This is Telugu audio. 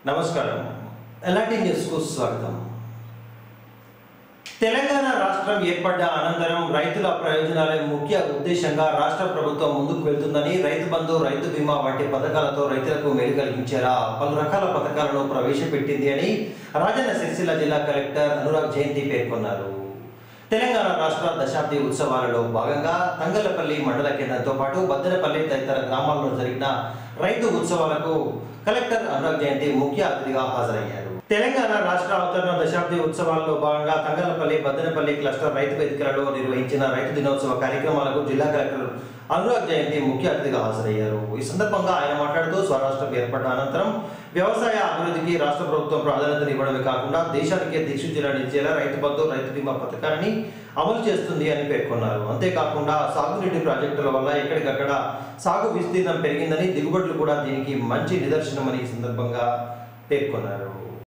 నమస్కారం ఎలాంటి న్యూస్కు స్వాగతం తెలంగాణ రాష్ట్రం ఏర్పడ్డ అనంతరం రైతుల ప్రయోజనాలే ముఖ్య ఉద్దేశంగా రాష్ట్ర ప్రభుత్వం ముందుకు వెళ్తుందని రైతు బంధు రైతు బీమా వంటి పథకాలతో రైతులకు మేలు కలిగించేలా పలు రకాల పథకాలను ప్రవేశపెట్టింది అని రాజన్న సిరిసిల్ల జిల్లా కలెక్టర్ అనురాగ్ జయంతి పేర్కొన్నారు తెలంగాణ రాష్ట్ర దశాబ్ది ఉత్సవాలలో భాగంగా తంగలపల్లి మండల కేంద్రంతో పాటు బద్దెనపల్లి తదితర గ్రామాల్లో జరిగిన రైతు ఉత్సవాలకు కలెక్టర్ అనురాగ్ జయంతి ముఖ్య అతిథిగా హాజరయ్యారు తెలంగాణ రాష్ట్ర అవతరణ దశాబ్ది ఉత్సవాల్లో భాగంగా తంగలపల్లి బద్దెనపల్లి క్లస్టర్ రైతు వేదికలలో నిర్వహించిన రైతు దినోత్సవ కార్యక్రమాలకు జిల్లా కలెక్టర్ అనురాగ్ జయంతి ముఖ్య అతిథిగా హాజరయ్యారు ఈ సందర్భంగా ఆయన మాట్లాడుతూ స్వరాష్ట్రం ఏర్పడ్డ అనంతరం వ్యవసాయ అభివృద్ధికి రాష్ట్ర ప్రభుత్వం ప్రాధాన్యతనివ్వడమే కాకుండా దేశానికే దిక్సూచిలా నిలిచేలా రైతు బంధు రైతు బీమా పథకాన్ని అమలు చేస్తుంది అని పేర్కొన్నారు అంతేకాకుండా సాగునీటి ప్రాజెక్టుల వల్ల ఎక్కడికక్కడ సాగు విస్తీర్ణం పెరిగిందని దిగుబడులు కూడా దీనికి మంచి నిదర్శనమని ఈ సందర్భంగా పేర్కొన్నారు